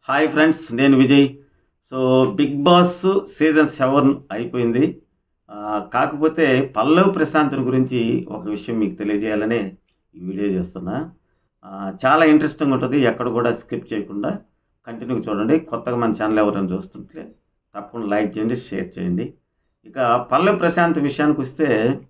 hi friends నేను Vijay so Bigg Boss season seven అయిపోయింది ఆ, కాకపోతే పల్లవ్ ప్రశాంత్ని గురించి ఒక విషయం మీకు తెలియజేయాలనే ఈ వీడియో చేస్తున్నా ఆ, చాలా ఇంట్రెస్టింగ్ ఉంటుంది ఎక్కడ కూడా స్కిప్ చేయకుండా కంటిన్యూ చూడండి కొత్తగా మన ఛానల్ ఎవరైనా చూస్తుంటే తప్పకుండా లైక్ చేయండి షేర్ చేయండి ఇక పల్లవ్ ప్రశాంత్ విషయానికి వస్తే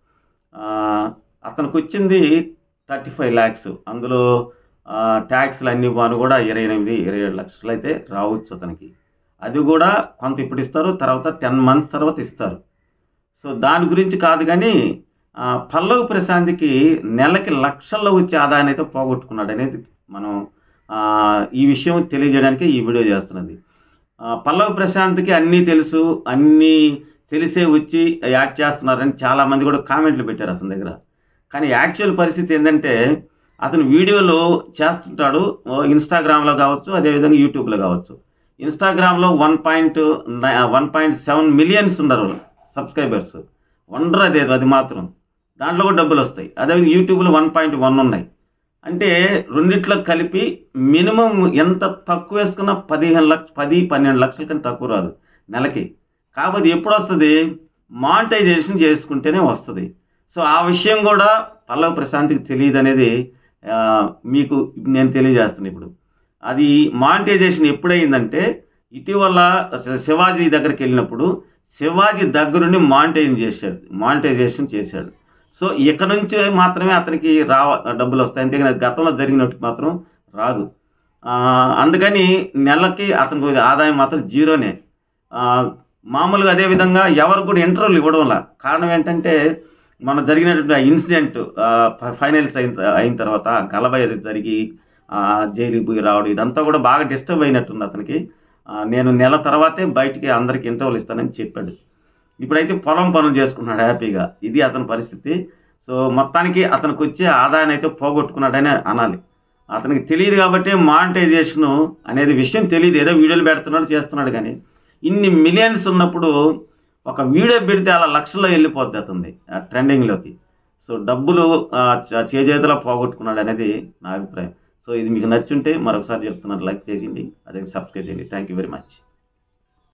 ఆ, అతనికి వచ్చింది థర్టీ ఫైవ్ ల్యాక్స్ అందులో ట్యాక్స్లు అన్ని వాను కూడా ఇరవై ఎనిమిది ఇరవై ఏడు లక్షలు అయితే రావచ్చు అతనికి అది కూడా కొంత ఇప్పుడు ఇస్తారు తర్వాత టెన్ మంత్స్ తర్వాత ఇస్తారు సో దాని గురించి కాదు కానీ ఆ, పల్లవ్ ప్రశాంత్కి నెలకి లక్షల్లో వచ్చే ఆదాయాన్ని అయితే పోగొట్టుకున్నాడు అనేది మనం ఆ, ఈ విషయం తెలియజేయడానికి ఈ వీడియో చేస్తున్నది ఆ, పల్లవ్ ప్రశాంత్కి అన్నీ తెలుసు అన్నీ తెలిసే వచ్చి యాక్ట్ చేస్తున్నారని చాలామంది కూడా కామెంట్లు పెట్టారు అతని దగ్గర కానీ యాక్చువల్ పరిస్థితి ఏంటంటే అతను వీడియోలు చేస్తుంటాడు ఓ ఇన్స్టాగ్రామ్లో కావచ్చు అదేవిధంగా యూట్యూబ్లో కావచ్చు ఇన్స్టాగ్రామ్లో one point one point seven millions ఉన్నారు సబ్స్క్రైబర్స్ వండర్ అదే అది మాత్రం దాంట్లో కూడా డబ్బులు వస్తాయి అదేవిధంగా యూట్యూబ్లో వన్ పాయింట్ వన్ ఉన్నాయి అంటే రెండిట్లో కలిపి మినిమం ఎంత తక్కువ వేసుకున్నా పదిహేను లక్ష పది పన్నెండు లక్షల కంటే తక్కువ రాదు నెలకి కాకపోతే ఎప్పుడు వస్తుంది మానిటైజేషన్ చేసుకుంటేనే వస్తుంది సో ఆ విషయం కూడా పల్లవ్ ప్రశాంత్కి తెలియదు అనేది ఆ, మీకు నేను తెలియజేస్తాను ఇప్పుడు అది మానిటైజేషన్ ఎప్పుడైందంటే ఇటీవల శివాజీ దగ్గరికి వెళ్ళినప్పుడు శివాజీ దగ్గరుండి మానిటైజ్ చేశాడు మానిటైజేషన్ చేశాడు సో ఇక నుంచి మాత్రమే అతనికి రా డబ్బులు వస్తాయి అంతేగాని గతంలో జరిగినట్టు మాత్రం రాదు ఆ, అందుకని నెలకి అతనికి ఆదాయం మాత్రం జీరోనే ఆ, మామూలుగా అదేవిధంగా ఎవరికి కూడా ఇంటర్వ్యూలు ఇవ్వడంలా కారణం ఏంటంటే మన జరిగినటువంటి ఇన్సిడెంట్ ఫైనల్స్ అయిన అయిన తర్వాత గలభ ఏదో జరిగి ఆ, జైలుకి పోయి రావడం ఇదంతా కూడా బాగా డిస్టర్బ్ అయినట్టుంది అతనికి ఆ, నేను నెల తర్వాతే బయటికి అందరికి ఇంటర్వ్యూలు ఇస్తానని చెప్పాడు ఇప్పుడైతే పొలం పనులు చేసుకున్నాడు హ్యాపీగా ఇది అతని పరిస్థితి సో మొత్తానికి అతనికి వచ్చే ఆదాయాన్ని అయితే పోగొట్టుకున్నాడని అనాలి అతనికి తెలియదు కాబట్టి మానిటైజేషన్ అనేది విషయం తెలియదు ఏదో వీడియోలు పెడుతున్నాడు చేస్తున్నాడు కానీ ఇన్ని మిలియన్స్ ఉన్నప్పుడు ఒక వీడియో పెడితే అలా లక్షల్లో వెళ్ళిపోద్ది అతనిది ట్రెండింగ్లోకి సో డబ్బులు ఆ, చ- చేజేతిలో పోగొట్టుకున్నాడు అనేది నా అభిప్రాయం సో ఇది మీకు నచ్చుంటే మరొకసారి చెప్తున్నాను లైక్ చేసింది అదే సబ్స్క్రైబ్ చేయండి థ్యాంక్ యూ వెరీ మచ్